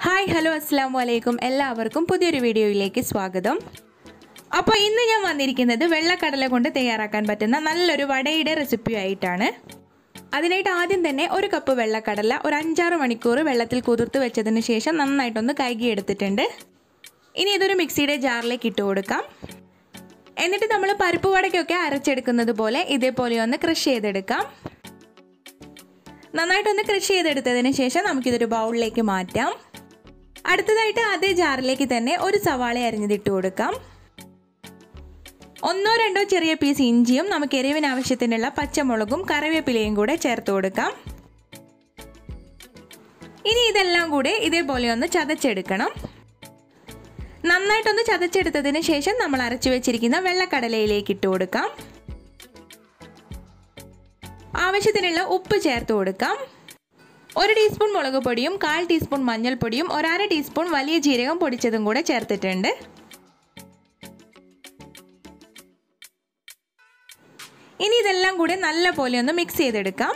hi hello അസ്സാം വലൈക്കും എല്ലാവർക്കും പുതിയൊരു വീഡിയോയിലേക്ക് സ്വാഗതം അപ്പോൾ ഇന്ന് ഞാൻ വന്നിരിക്കുന്നത് വെള്ളക്കടല കൊണ്ട് തയ്യാറാക്കാൻ പറ്റുന്ന നല്ലൊരു വടയുടെ റെസിപ്പി ആയിട്ടാണ് അതിനായിട്ട് ആദ്യം തന്നെ ഒരു കപ്പ് വെള്ളക്കടല ഒരു അഞ്ചാറ് മണിക്കൂർ വെള്ളത്തിൽ കുതിർത്ത് വെച്ചതിന് ശേഷം നന്നായിട്ടൊന്ന് കഴുകിയെടുത്തിട്ടുണ്ട് ഇനി ഇതൊരു മിക്സിയുടെ ജാറിലേക്ക് ഇട്ട് കൊടുക്കാം എന്നിട്ട് നമ്മൾ പരിപ്പ് വടയ്ക്കൊക്കെ അരച്ചെടുക്കുന്നത് പോലെ ഇതേപോലെ ഒന്ന് ക്രഷ് ചെയ്തെടുക്കാം നന്നായിട്ടൊന്ന് കൃഷി ചെയ്തെടുത്തതിന് ശേഷം നമുക്കിതൊരു ബൗളിലേക്ക് മാറ്റാം അടുത്തതായിട്ട് അതേ ജാറിലേക്ക് തന്നെ ഒരു സവാള അരിഞ്ഞതിട്ട് കൊടുക്കാം ഒന്നോ രണ്ടോ ചെറിയ പീസ് ഇഞ്ചിയും നമുക്ക് എരിവിന് ആവശ്യത്തിനുള്ള പച്ചമുളകും കറിവേപ്പിലയും കൂടെ ചേർത്ത് കൊടുക്കാം ഇനി ഇതെല്ലാം കൂടെ ഇതേപോലെ ഒന്ന് ചതച്ചെടുക്കണം നന്നായിട്ടൊന്ന് ചതച്ചെടുത്തതിന് ശേഷം നമ്മൾ അരച്ചു വെച്ചിരിക്കുന്ന വെള്ളക്കടലയിലേക്ക് ഇട്ട് കൊടുക്കാം ആവശ്യത്തിനുള്ള ഉപ്പ് ചേർത്ത് കൊടുക്കാം ഒരു ടീസ്പൂൺ മുളക് പൊടിയും കാൽ ടീസ്പൂൺ മഞ്ഞൾപ്പൊടിയും ഒരര ടീസ്പൂൺ വലിയ ജീരകം പൊടിച്ചതും കൂടെ ചേർത്തിട്ടുണ്ട് ഇനി ഇതെല്ലാം കൂടെ നല്ല പോലെ ഒന്ന് മിക്സ് ചെയ്തെടുക്കാം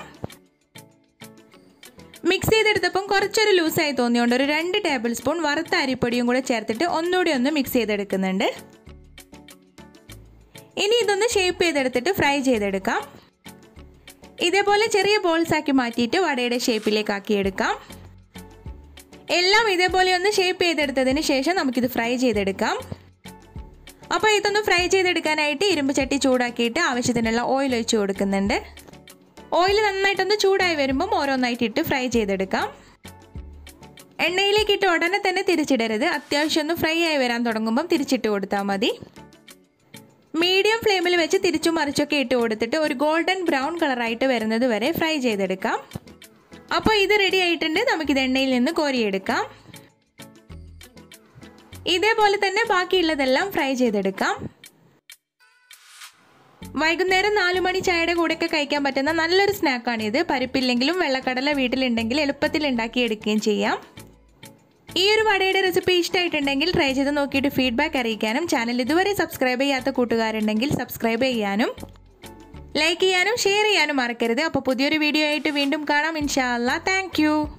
മിക്സ് ചെയ്തെടുത്തപ്പം കുറച്ചൊരു ലൂസായി തോന്നിയോണ്ട് ഒരു രണ്ട് ടേബിൾ സ്പൂൺ വറുത്ത അരിപ്പൊടിയും കൂടെ ചേർത്തിട്ട് ഒന്നുകൂടി ഒന്ന് മിക്സ് ചെയ്തെടുക്കുന്നുണ്ട് ഇനി ഇതൊന്ന് ഷേപ്പ് ചെയ്തെടുത്തിട്ട് ഫ്രൈ ചെയ്തെടുക്കാം ഇതേപോലെ ചെറിയ ബോൾസ് ആക്കി മാറ്റിയിട്ട് വടയുടെ ഷേപ്പിലേക്ക് ആക്കിയെടുക്കാം എല്ലാം ഇതേപോലെ ഒന്ന് ഷേപ്പ് ചെയ്തെടുത്തതിന് ശേഷം നമുക്കിത് ഫ്രൈ ചെയ്തെടുക്കാം അപ്പോൾ ഇതൊന്ന് ഫ്രൈ ചെയ്തെടുക്കാനായിട്ട് ഇരുമ്പ് ചട്ടി ചൂടാക്കിയിട്ട് ആവശ്യത്തിനുള്ള ഓയിൽ ഒഴിച്ച് കൊടുക്കുന്നുണ്ട് ഓയിൽ നന്നായിട്ടൊന്ന് ചൂടായി വരുമ്പം ഓരോന്നായിട്ട് ഇട്ട് ഫ്രൈ ചെയ്തെടുക്കാം എണ്ണയിലേക്ക് ഇട്ട് ഉടനെ തന്നെ തിരിച്ചിടരുത് അത്യാവശ്യം ഒന്ന് ഫ്രൈ ആയി വരാൻ തുടങ്ങുമ്പം തിരിച്ചിട്ട് കൊടുത്താൽ മതി മീഡിയം ഫ്ലെയിമിൽ വെച്ച് തിരിച്ചും മറിച്ചൊക്കെ ഇട്ട് കൊടുത്തിട്ട് ഒരു ഗോൾഡൻ ബ്രൗൺ കളറായിട്ട് വരുന്നത് വരെ ഫ്രൈ ചെയ്തെടുക്കാം അപ്പോൾ ഇത് റെഡി ആയിട്ടുണ്ട് നമുക്കിത് എണ്ണയിൽ നിന്ന് കോരിയെടുക്കാം ഇതേപോലെ തന്നെ ബാക്കിയുള്ളതെല്ലാം ഫ്രൈ ചെയ്തെടുക്കാം വൈകുന്നേരം നാലു മണി ചായയുടെ കൂടെയൊക്കെ കഴിക്കാൻ പറ്റുന്ന നല്ലൊരു സ്നാക്കാണിത് പരിപ്പില്ലെങ്കിലും വെള്ളക്കടല വീട്ടിലുണ്ടെങ്കിൽ എളുപ്പത്തിൽ ഉണ്ടാക്കിയെടുക്കുകയും ചെയ്യാം ഈ ഒരു വടയുടെ റെസിപ്പി ഇഷ്ടമായിട്ടുണ്ടെങ്കിൽ ട്രൈ ചെയ്ത് നോക്കിയിട്ട് ഫീഡ്ബാക്ക് അറിയിക്കാനും ചാനൽ ഇതുവരെ സബ്സ്ക്രൈബ് ചെയ്യാത്ത കൂട്ടുകാരുണ്ടെങ്കിൽ സബ്സ്ക്രൈബ് ചെയ്യാനും ലൈക്ക് ചെയ്യാനും ഷെയർ ചെയ്യാനും മറക്കരുത് അപ്പോൾ പുതിയൊരു വീഡിയോ ആയിട്ട് വീണ്ടും കാണാം ഇൻഷാ അല്ലാ താങ്ക്